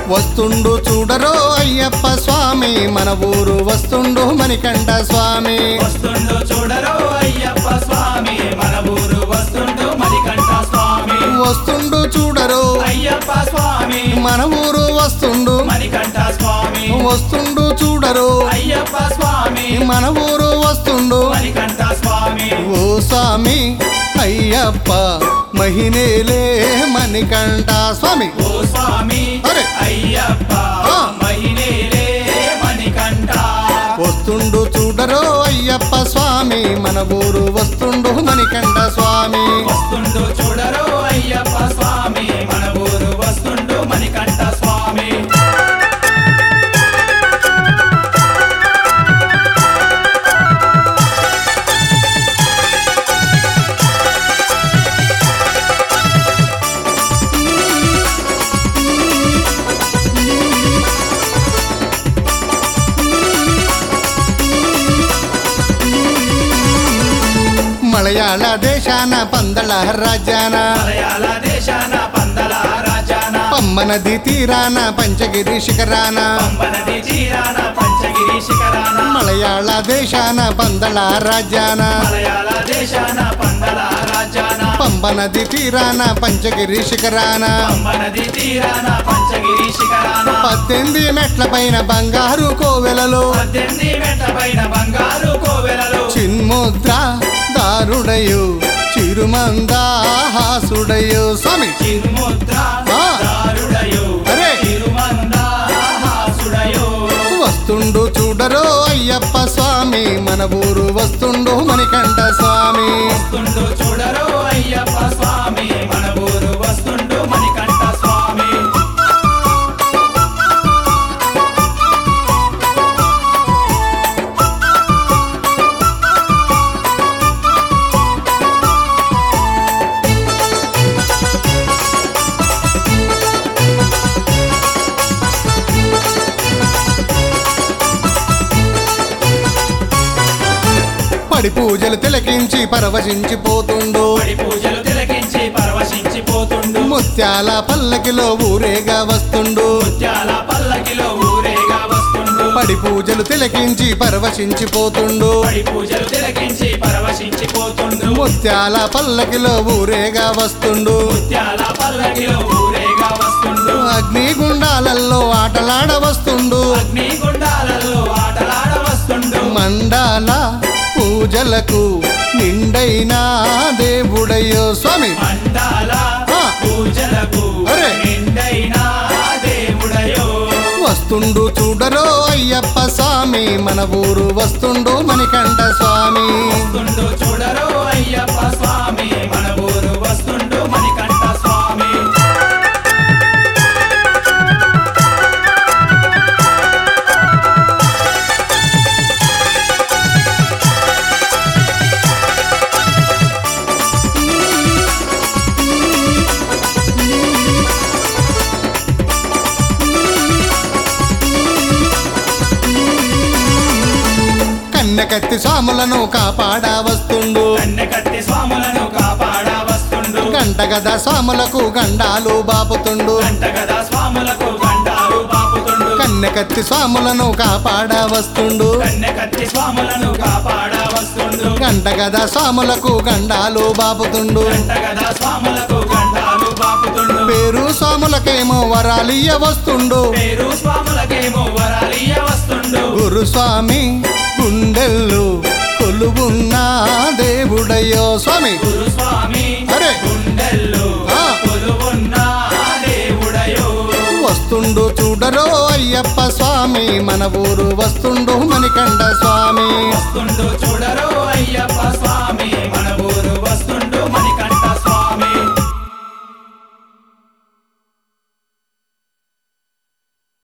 వస్తుండు చూడరో అయ్యప్ప స్వామి మన ఊరు వస్తుండు మణికంఠ స్వామి వస్తుండు చూడరో అయ్యప్ప స్వామి మన ఊరు వస్తుండు మణికంఠ స్వామి వస్తుండు చూడరో అయ్యప్ప స్వామి మన ఊరు వస్తుండు మణికంఠ స్వామి వస్తుండు చూడరు అయ్యప్ప స్వామి మన ఊరు వస్తుండు మణికంఠ స్వామి ఓ స్వామి అయ్యప్ప మహినేలే మణికంఠ స్వామి ఓ స్వామి అరే. అయ్యప్ప ఆ. మహినేలే మణికంఠ వస్తుండు చూడరు అయ్యప్ప స్వామి మన ఊరు వస్తుండు మణికంఠ స్వామి వస్తుండు చూడరో అయ్యప్ప స్వామి మన ఊరు వస్తుండు మణికంఠ స్వామి మలయాళ దేశాన పందళ రాజ్యాన మలయాళ దేశాన పందల రాజాన పమ్మనది తీరాన పంచగిరి శిఖరాన పంపనది చీరాన పంచగిరి శిఖరాన మలయాళ దేశాన పందళ రాజ్యాన మలయాళ దేశాన పందల రాజాన పంబనది తీరాన పంచగిరి శిఖరాన పంపనది తీరాన పంచగిరి శిఖరాన పద్దెనిమిది మెట్ల పైన బంగారు కోవెలలో పద్దెనిమిది మెట్ల పైన బంగారు కోవెలలో చిన్ముద్ర దారుడయు చిరుమందాహాసుడయు స్వామి చిరుముద్ర ఆ. దారుడయో అరే. తిరుమందాసుడయో వస్తుండు చూడరో అయ్యప్ప స్వామి మన ఊరు వస్తుండు మణికంఠ స్వామి వస్తుండు చూడరో అయ్యప్ప స్వామి మన ఊరు వస్తుండు మణికంఠ స్వామి పడి పూజలు తిలకించి పరవశించిపోతుండు పడి పూజలు తిలకించి పరవశించిపోతుండు ముత్యాల పల్లకిలో ఊరేగా వస్తుండు ముత్యాల పల్లకిలో ఊరేగా వస్తుండు పడి పూజలు తిలకించి పరవశించిపోతుండు పడి పూజలు తిలకించి పరవశించిపోతుండు ముత్యాల పల్లకిలో ఊరేగా వస్తుండు ముత్యాల పల్లకిలో ఊరేగా వస్తుండు అగ్నిగుండాలల్లో ఆటలాడ వస్తుండు అగ్ని గుండాలలో ఆటలాడ వస్తుండు మండాల పూజలకు నిండైన దేవుడయ్యో స్వామి మండాల ఆ. పూజలకు అరే. నిండైన దేవుడయో వస్తుండు చూడరో అయ్యప్ప స్వామి మన ఊరు వస్తుండు మణికంఠ స్వామి వస్తుండు చూడరో అయ్యప్ప స్వామి మన ఊరు వస్తుండు మణికంఠ స్వామి కన్నెకత్తి స్వాములను కాపాడా వస్తుండు కన్నెకత్తి స్వాములను కాపాడా వస్తుండు గంటగద స్వాములకు గండాలు బాపుతుండు గంట గదా స్వాములకు గంటాలు పాపుతుండు కన్నెకత్తి స్వాములను కాపాడా వస్తుండు కన్నెకత్తి స్వాములను కాపాడా వస్తుండు గంటగద స్వాములకు గండాలు బాపుతుండు గంట గదా స్వాములకు గంటాలు పాపుతుండు పేరు స్వాములకేమో వరాలియ్య వస్తుండు పేరు స్వాములకేమో వరాలియ వస్తుండు గురుస్వామి గుండెల్లు కొలువున్న దేవుడయ్యో స్వామి గురు స్వామి అరే. గుండెల్లో ఆ. కొలువున్న దేవుడయో వస్తుండు చూడరో అయ్యప్ప స్వామి మన ఊరు వస్తుండు మణికంఠ స్వామి వస్తుండు చూడరో అయ్యప్ప స్వామి మన ఊరు